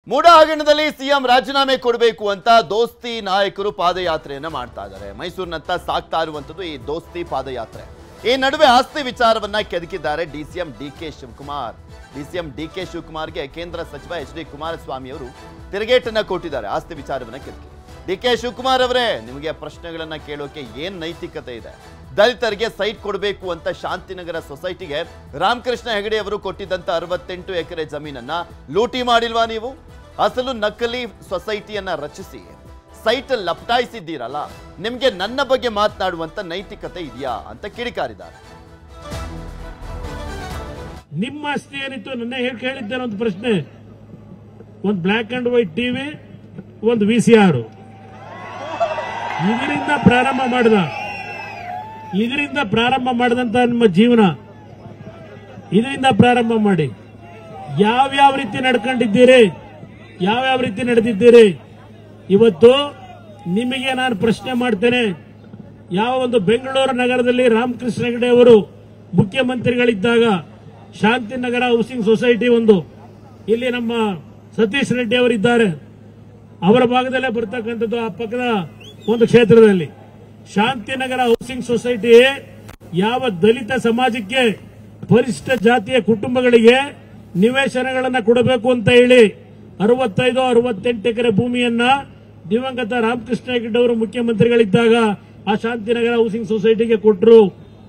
ಮೂಡ ಹಗರಣದಲ್ಲಿ ಸಿಎಂ ರಾಜೀನಾಮೆ ಕೊಡಬೇಕು ಅಂತ ದೋಸ್ತಿ ನಾಯಕರು ಪಾದಯಾತ್ರೆಯನ್ನ ಮಾಡ್ತಾ ಇದ್ದಾರೆ ಮೈಸೂರಿನತ್ತ ಸಾಗ್ತಾ ಇರುವಂತದ್ದು ಈ ದೋಸ್ತಿ ಪಾದಯಾತ್ರೆ ಈ ನಡುವೆ ಆಸ್ತಿ ವಿಚಾರವನ್ನ ಕೆದಕಿದ್ದಾರೆ DCM D K Shivakumar DCM D K ಶಿವಕುಮಾರ್ಗೆ ಕೇಂದ್ರ ಸಚಿವ ಎಚ್ ಡಿ ಕುಮಾರಸ್ವಾಮಿ ಅವರು ತಿರುಗೇಟನ್ನ ಕೊಟ್ಟಿದ್ದಾರೆ ಆಸ್ತಿ ವಿಚಾರವನ್ನ ಕೆದಕಿ ಡಿ ಕೆ ಶಿವಕುಮಾರ್ ಅವರೇ ನಿಮಗೆ ಪ್ರಶ್ನೆಗಳನ್ನ ಕೇಳೋಕೆ ಏನ್ ನೈತಿಕತೆ ಇದೆ ದಲಿತರಿಗೆ ಸೈಟ್ ಕೊಡಬೇಕು ಅಂತ ಶಾಂತಿನಗರ ಸೊಸೈಟಿಗೆ ರಾಮಕೃಷ್ಣ ಹೆಗಡೆ ಅವರು ಕೊಟ್ಟಿದ್ದಂತ ಅರವತ್ತೆಂಟು ಎಕರೆ ಜಮೀನನ್ನ ಲೂಟಿ ಮಾಡಿಲ್ವಾ ನೀವು ಅಸಲು ನಕಲಿ ಸೊಸೈಟಿಯನ್ನ ರಚಿಸಿ ಸೈಟ್ ಲಪಟಾಯಿಸಿದ್ದೀರಲ್ಲ ನಿಮ್ಗೆ ನನ್ನ ಬಗ್ಗೆ ಮಾತನಾಡುವಂತ ನೈತಿಕತೆ ಇದೆಯಾ ಅಂತ ಕಿಡಿಕಾರಿದ್ದಾರೆ ನಿಮ್ಮ ಆಸ್ತಿ ಏನಿತ್ತು ನನ್ನ ಹೇಳಿ ಕೇಳಿದ್ದೇನೆ ಒಂದು ಪ್ರಶ್ನೆ ಒಂದು ಬ್ಲ್ಯಾಕ್ ಅಂಡ್ ವೈಟ್ ಟಿವಿ ಒಂದು ವಿ ಸಿ ಆರ್ ಇದರಿಂದ ಪ್ರಾರಂಭ ಮಾಡಿದ ಇದರಿಂದ ಪ್ರಾರಂಭ ಮಾಡಿದಂತ ನಿಮ್ಮ ಜೀವನ ಇದರಿಂದ ಪ್ರಾರಂಭ ಮಾಡಿ ಯಾವ್ಯಾವ ರೀತಿ ನಡ್ಕೊಂಡಿದ್ದೀರಿ ಯಾವ್ಯಾವ ರೀತಿ ನಡೆದಿದ್ದೀರಿ ಇವತ್ತು ನಿಮಗೆ ನಾನು ಪ್ರಶ್ನೆ ಮಾಡ್ತೇನೆ ಯಾವ ಒಂದು ಬೆಂಗಳೂರು ನಗರದಲ್ಲಿ ರಾಮಕೃಷ್ಣ ಹೆಗಡೆ ಅವರು ಮುಖ್ಯಮಂತ್ರಿಗಳಿದ್ದಾಗ ಶಾಂತಿನಗರ ಹೌಸಿಂಗ್ ಸೊಸೈಟಿ ಒಂದು ಇಲ್ಲಿ ನಮ್ಮ ಸತೀಶ್ ರೆಡ್ಡಿ ಅವರಿದ್ದಾರೆ ಅವರ ಭಾಗದಲ್ಲೇ ಬರ್ತಕ್ಕಂಥದ್ದು ಆ ಪಕ್ಕದ ಒಂದು ಕ್ಷೇತ್ರದಲ್ಲಿ ಶಾಂತಿನಗರ ಹೌಸಿಂಗ್ ಸೊಸೈಟಿ ಯಾವ ದಲಿತ ಸಮಾಜಕ್ಕೆ ಪರಿಶಿಷ್ಟ ಜಾತಿಯ ಕುಟುಂಬಗಳಿಗೆ ನಿವೇಶನಗಳನ್ನ ಕೊಡಬೇಕು ಅಂತ ಹೇಳಿ ಅರವತ್ತೈದು ಅರವತ್ತೆಂಟು ಎಕರೆ ಭೂಮಿಯನ್ನ ದಿವಂಗತ ರಾಮಕೃಷ್ಣ ಹೆಗಡೆ ಅವರು ಮುಖ್ಯಮಂತ್ರಿಗಳಿದ್ದಾಗ ಆ ಶಾಂತಿನಗರ ಹೌಸಿಂಗ್ ಸೊಸೈಟಿಗೆ ಕೊಟ್ಟರು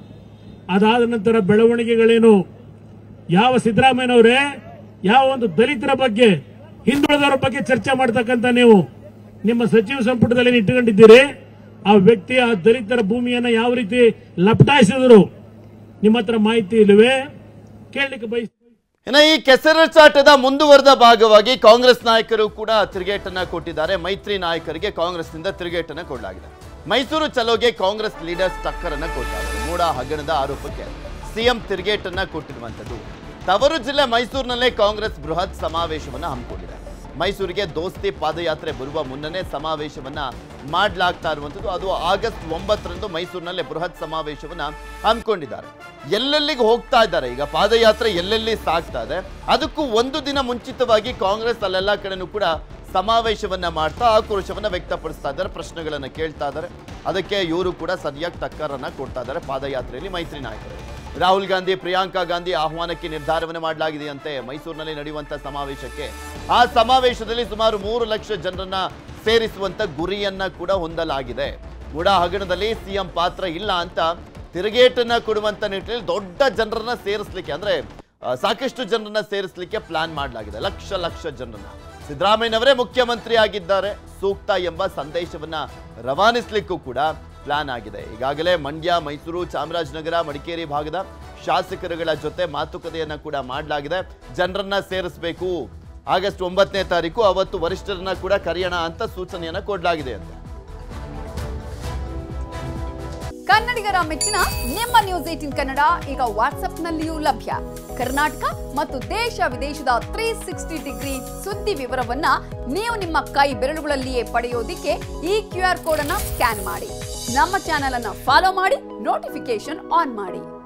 ಅದಾದ ನಂತರ ಬೆಳವಣಿಗೆಗಳೇನು ಯಾವ ಸಿದ್ದರಾಮಯ್ಯನವರೇ ಯಾವ ಒಂದು ದಲಿತರ ಬಗ್ಗೆ ಹಿಂದುಳಿದವರ ಬಗ್ಗೆ ಚರ್ಚೆ ಮಾಡ್ತಕ್ಕಂಥ ನೀವು ನಿಮ್ಮ ಸಚಿವ ಸಂಪುಟದಲ್ಲಿ ಇಟ್ಟುಕೊಂಡಿದ್ದೀರಿ ಆ ವ್ಯಕ್ತಿ ಆ ದಲಿತರ ಭೂಮಿಯನ್ನ ಯಾವ ರೀತಿ ಲಪಟಾಯಿಸಿದ್ರು ನಿಮ್ಮ ಹತ್ರ ಮಾಹಿತಿ ಇಲ್ಲವೇ ಕೇಳಲಿಕ್ಕೆ ಬಯಸ್ತೀನಿ ಇನ್ನು ಈ ಕೆಸರಚಾಟದ ಮುಂದುವರೆದ ಭಾಗವಾಗಿ ಕಾಂಗ್ರೆಸ್ ನಾಯಕರು ಕೂಡ ತಿರುಗೇಟನ್ನ ಕೊಟ್ಟಿದ್ದಾರೆ ಮೈತ್ರಿ ನಾಯಕರಿಗೆ ಕಾಂಗ್ರೆಸ್ನಿಂದ ತಿರುಗೇಟನ್ನ ಕೊಡಲಾಗಿದೆ ಮೈಸೂರು ಚಲೋಗೆ ಕಾಂಗ್ರೆಸ್ ಲೀಡರ್ಸ್ ಟಕ್ಕರನ್ನ ಕೊಟ್ಟಿದ್ದಾರೆ ಮೂಡ ಹಗರಣದ ಆರೋಪಕ್ಕೆ ಸಿಎಂ ತಿರುಗೇಟನ್ನ ಕೊಟ್ಟಿರುವಂತದ್ದು ತವರು ಜಿಲ್ಲೆ ಮೈಸೂರಿನಲ್ಲೇ ಕಾಂಗ್ರೆಸ್ ಬೃಹತ್ ಸಮಾವೇಶವನ್ನ ಹಮ್ಮಿಕೊಂಡಿದೆ ಮೈಸೂರಿಗೆ ದೋಸ್ತಿ ಪಾದಯಾತ್ರೆ ಬರುವ ಮುನ್ನನೇ ಸಮಾವೇಶವನ್ನ ಮಾಡಲಾಗ್ತಾ ಇರುವಂತದ್ದು ಅದು ಆಗಸ್ಟ್ ಒಂಬತ್ತರಂದು ಮೈಸೂರಿನಲ್ಲಿ ಬೃಹತ್ ಸಮಾವೇಶವನ್ನ ಹಮ್ಮಿಕೊಂಡಿದ್ದಾರೆ ಎಲ್ಲೆಲ್ಲಿಗೆ ಹೋಗ್ತಾ ಇದ್ದಾರೆ ಈಗ ಪಾದಯಾತ್ರೆ ಎಲ್ಲೆಲ್ಲಿ ಸಾಗ್ತಾ ಇದೆ ಅದಕ್ಕೂ ಒಂದು ದಿನ ಮುಂಚಿತವಾಗಿ ಕಾಂಗ್ರೆಸ್ ಅಲ್ಲೆಲ್ಲ ಕಡೆನೂ ಕೂಡ ಸಮಾವೇಶವನ್ನ ಮಾಡ್ತಾ ಆಕ್ರೋಶವನ್ನ ವ್ಯಕ್ತಪಡಿಸ್ತಾ ಇದ್ದಾರೆ ಪ್ರಶ್ನೆಗಳನ್ನ ಕೇಳ್ತಾ ಇದ್ದಾರೆ ಅದಕ್ಕೆ ಇವರು ಕೂಡ ಸರಿಯಾಗಿ ಟಕ್ಕರನ್ನ ಕೊಡ್ತಾ ಇದ್ದಾರೆ ಪಾದಯಾತ್ರೆಯಲ್ಲಿ ಮೈತ್ರಿ ನಾಯಕರು ರಾಹುಲ್ ಗಾಂಧಿ ಪ್ರಿಯಾಂಕಾ ಗಾಂಧಿ ಆಹ್ವಾನಕ್ಕೆ ನಿರ್ಧಾರವನ್ನು ಮಾಡಲಾಗಿದೆಯಂತೆ ಮೈಸೂರಿನಲ್ಲಿ ನಡೆಯುವಂತ ಸಮಾವೇಶಕ್ಕೆ ಆ ಸಮಾವೇಶದಲ್ಲಿ ಸುಮಾರು ಮೂರು ಲಕ್ಷ ಜನರನ್ನ ಸೇರಿಸುವಂತ ಗುರಿಯನ್ನ ಕೂಡ ಹೊಂದಲಾಗಿದೆ ಮುಡ ಹಗರಣದಲ್ಲಿ ಸಿಎಂ ಪಾತ್ರ ಇಲ್ಲ ಅಂತ ತಿರುಗೇಟನ್ನ ಕೊಡುವಂತ ನಿಟ್ಟಿನಲ್ಲಿ ದೊಡ್ಡ ಜನರನ್ನ ಸೇರಿಸ್ಲಿಕ್ಕೆ ಅಂದ್ರೆ ಆ, ಸಾಕಷ್ಟು ಜನರನ್ನ ಸೇರಿಸಲಿಕ್ಕೆ ಪ್ಲಾನ್ ಮಾಡಲಾಗಿದೆ ಲಕ್ಷ ಲಕ್ಷ ಜನರನ್ನ ಸಿದ್ದರಾಮಯ್ಯನವರೇ ಮುಖ್ಯಮಂತ್ರಿ ಆಗಿದ್ದಾರೆ ಸೂಕ್ತ ಎಂಬ ಸಂದೇಶವನ್ನ ರವಾನಿಸ್ಲಿಕ್ಕೂ ಕೂಡ ಪ್ಲಾನ್ ಆಗಿದೆ ಈಗಾಗಲೇ ಮಂಡ್ಯ ಮೈಸೂರು ಚಾಮರಾಜನಗರ ಮಡಿಕೇರಿ ಭಾಗದ ಶಾಸಕರುಗಳ ಜೊತೆ ಮಾತುಕತೆಯನ್ನ ಕೂಡ ಮಾಡಲಾಗಿದೆ ಜನರನ್ನ ಸೇರಿಸಬೇಕು ಆಗಸ್ಟ್ ಒಂಬತ್ತನೇ ತಾರೀಕು ಅವತ್ತು ವರಿಷ್ಠರನ್ನ ಕೂಡ ಕರೆಯೋಣ ಅಂತ ಸೂಚನೆಯನ್ನ ಕೊಡಲಾಗಿದೆ ಅಂತ ಕನ್ನಡಿಗರ ಮೆಚ್ಚಿನ ನಿಮ್ಮ ನ್ಯೂಸ್ ಏಟಿನ್ ಕನ್ನಡ ಈಗ ವಾಟ್ಸ್ಆಪ್ನಲ್ಲಿಯೂ ಲಭ್ಯ ಕರ್ನಾಟಕ ಮತ್ತು ದೇಶ ವಿದೇಶದ ತ್ರೀ ಸಿಕ್ಸ್ಟಿ ಡಿಗ್ರಿ ಸುದ್ದಿ ವಿವರವನ್ನ ನೀವು ನಿಮ್ಮ ಕೈ ಬೆರಳುಗಳಲ್ಲಿಯೇ ಪಡೆಯೋದಿಕ್ಕೆ ಈ ಕ್ಯೂ ಆರ್ ಕೋಡ್ ಅನ್ನ ಸ್ಕ್ಯಾನ್ ಮಾಡಿ ನಮ್ಮ ಚಾನೆಲ್ ಅನ್ನ ಫಾಲೋ ಮಾಡಿ ನೋಟಿಫಿಕೇಶನ್ ಆನ್ ಮಾಡಿ